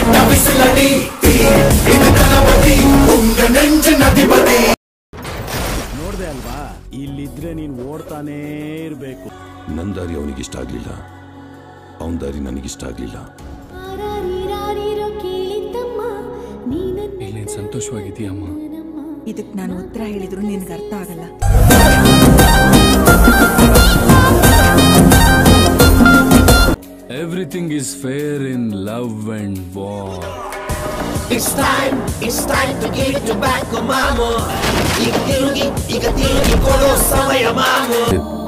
விட்ட விசிலடி தீ இது தளபதி உங்க நெஞ்சு நதிபதி ನೋಡ್ದೆ ಅಲ್ವಾ ಇಲ್ಲಿದ್ರೆ ನೀನ್ ಓಡ್ತಾನೇ ಇರ್ಬೇಕು ನನ್ನ ದಾರಿ ಅವನಿಗಿಷ್ಟ ಆಗ್ಲಿಲ್ಲ ಅವನ ದಾರಿ ನನಗಿಷ್ಟ ಆಗ್ಲಿಲ್ಲ ಆರಾರಿರಾರಿರೋ ಕೇಳಿದ್ದಮ್ಮ ನೀನನ್ನ ಇಲ್ಲಿ ನೀನ್ ಸಂತೋಷವಾಗಿದೀಯಮ್ಮ ಇದಕ್ ನಾನು ಉತ್ತರ ಹೇಳಿದ್ರು ನಿನ್ಗೆ ಅರ್ಥ ಆಗಲ್ಲ everything is fair in love and war It's time, it's time to give it back, ಮಾಮು ಈಗ ತಿರುಗಿ ಈಗ ತಿರುಗಿ ಕೊಡೋ ಸಮಯ ಮಾಮು